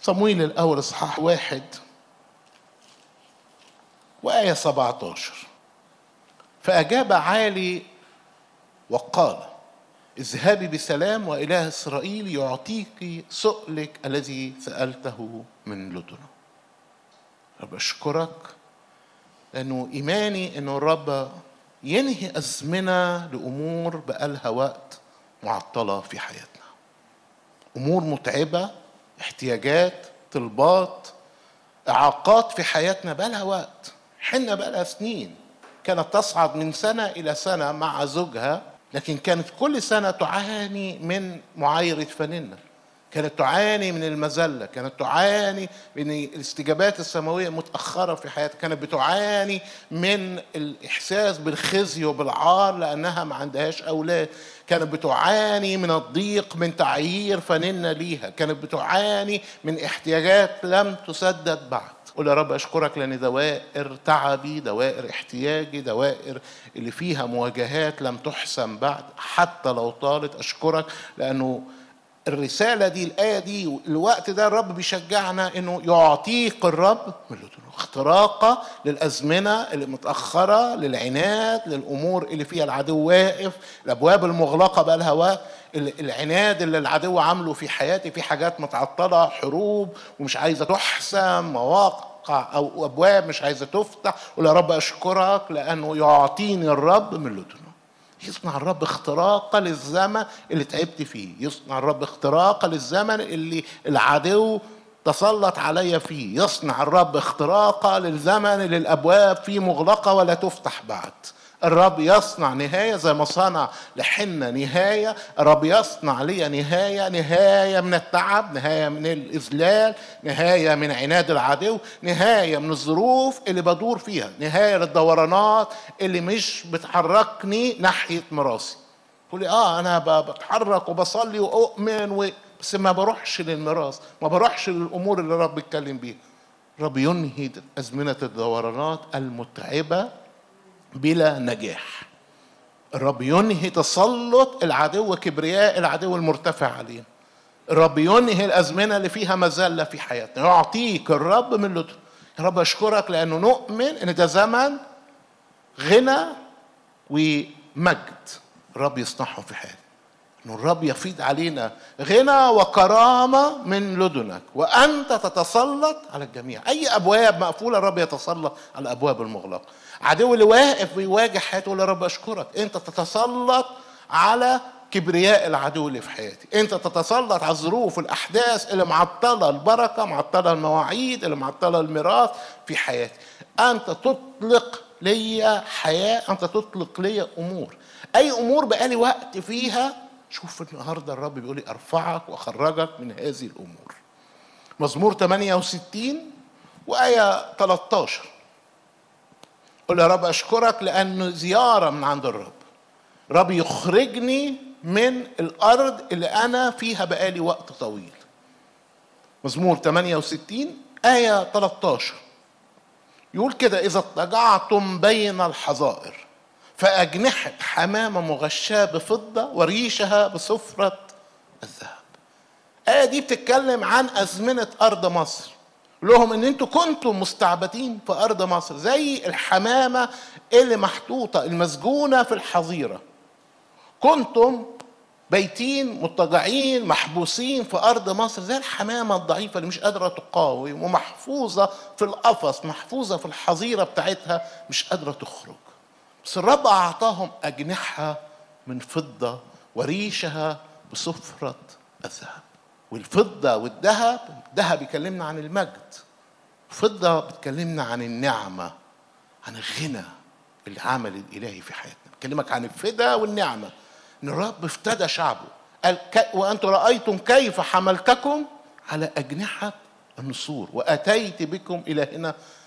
صمويل الأول إصحاح واحد وآية 17 فأجاب عالي وقال اذهبي بسلام وإله إسرائيل يعطيك سؤلك الذي سألته من لدنه رب أشكرك لأنه إيماني أنه الرب ينهي أزمنة لأمور بقالها وقت معطلة في حياتنا أمور متعبة احتياجات طلبات إعاقات في حياتنا بقالها وقت حنا بقالها سنين كانت تصعد من سنة إلى سنة مع زوجها لكن كانت كل سنة تعاني من معايرة فننة كانت تعاني من المذلة كانت تعاني من الاستجابات السماوية متأخرة في حياتها كانت بتعاني من الإحساس بالخزي وبالعار لأنها ما عندهاش أولاد كانت بتعاني من الضيق من تعيير فننة ليها كانت بتعاني من احتياجات لم تسدد بعد قول يا رب اشكرك لان دوائر تعبي دوائر احتياجي دوائر اللي فيها مواجهات لم تحسم بعد حتى لو طالت اشكرك لانه الرساله دي الايه دي الوقت ده الرب بيشجعنا انه يعطيك الرب من لدنه اختراقه للازمنه اللي متاخره للعناد للامور اللي فيها العدو واقف الابواب المغلقه بقى لها وقت العناد اللي العدو عامله في حياتي في حاجات متعطله حروب ومش عايزه تحسم مواقع او ابواب مش عايزه تفتح ولا يا رب اشكرك لانه يعطيني الرب من لدنه يصنع الرب اختراقه للزمن اللي تعبت فيه يصنع الرب اختراقه للزمن اللي العدو تسلط علي فيه يصنع الرب اختراقه للزمن اللي الابواب فيه مغلقه ولا تفتح بعد الرب يصنع نهاية زي ما صنع لحنا نهاية الرب يصنع لي نهاية نهاية من التعب نهاية من الإذلال نهاية من عناد العدو نهاية من الظروف اللي بدور فيها نهاية للدورانات اللي مش بتحركني ناحية مراسي تقولي اه انا بتحرك وبصلي واؤمن و... بس ما بروحش للميراث ما بروحش للامور اللي الرب بيتكلم بيها الرب ينهي ازمنه الدورانات المتعبه بلا نجاح الرب ينهي تسلط العدو كبرياء العدو المرتفع علينا الرب ينهي الازمنه اللي فيها مذله في حياتنا يعطيك الرب من لطفه يا رب اشكرك لانه نؤمن ان ده زمن غنى ومجد الرب يصنعهم في حياتنا ان الرب يفيض علينا غنى وكرامه من لدنك وانت تتسلط على الجميع اي ابواب مقفوله الرب يتسلط على الابواب المغلقه عدو اللي واقف بيواجه حياته يقول يا رب اشكرك انت تتسلط على كبرياء العدو اللي في حياتي انت تتسلط على الظروف الاحداث اللي معطله البركه معطله المواعيد اللي معطله الميراث في حياتي انت تطلق لي حياه انت تطلق لي امور اي امور بقالي وقت فيها شوف النهارده الرب بيقول لي ارفعك واخرجك من هذه الامور مزمور 68 وايه 13 قل يا رب اشكرك لانه زياره من عند الرب رب يخرجني من الارض اللي انا فيها بقالي وقت طويل مزمور 68 آية 13 يقول كده إذا اضطجعتم بين الحظائر فأجنحة حمامة مغشاة بفضة وريشها بصفرة الذهب الآية دي بتتكلم عن أزمنة أرض مصر لهم ان انتوا كنتم مستعبدين في ارض مصر زي الحمامه اللي محطوطه المسجونه في الحظيره كنتم بيتين مضطجعين محبوسين في ارض مصر زي الحمامه الضعيفه اللي مش قادره تقاوم ومحفوظه في القفص محفوظه في الحظيره بتاعتها مش قادره تخرج بس الرب اعطاهم اجنحه من فضه وريشها بصفره الذهب والفضة والذهب الذهب يكلمنا عن المجد الفضة بتكلمنا عن النعمة عن الغنى العمل الإلهي في حياتنا بكلمك عن الفدا والنعمة إن الرب افتدى شعبه قال وأنتم رأيتم كيف حملتكم على أجنحة النسور وأتيت بكم إلى هنا